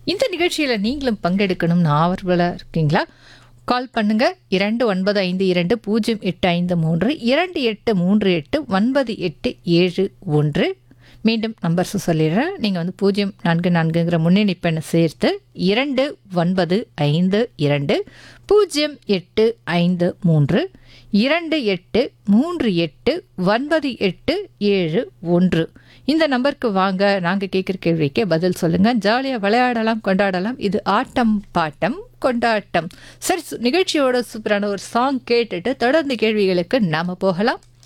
இந்த நிகழ்ச்சியில் நீங்களும் பங்கெடுக்கணும்னு ஆர்வலாக இருக்கீங்களா கால் பண்ணுங்க இரண்டு ஒன்பது ஐந்து இரண்டு பூஜ்ஜியம் எட்டு ஐந்து மூன்று இரண்டு எட்டு மூன்று எட்டு ஒன்பது எட்டு ஏழு ஒன்று மீண்டும் நம்பர்ஸ் சொல்லிடுறேன் நீங்கள் வந்து பூஜ்ஜியம் நான்கு நான்குங்கிற முன்னணிப்பெண்ணை சேர்த்து இரண்டு ஒன்பது ஐந்து இரண்டு பூஜ்ஜியம் எட்டு ஐந்து மூன்று இரண்டு எட்டு மூன்று எட்டு ஒன்பது எட்டு ஏழு ஒன்று இந்த நம்பருக்கு வாங்க நாங்கள் கேட்குற கேள்விக்கு பதில் சொல்லுங்கள் ஜாலியாக விளையாடலாம் கொண்டாடலாம் இது ஆட்டம் பாட்டம் கொண்டாட்டம் சரி சு- நிகழ்ச்சியோட சூப்பரான ஒரு சாங் கேட்டுட்டு தொடர்ந்து கேள்விகளுக்கு நாம போகலாம்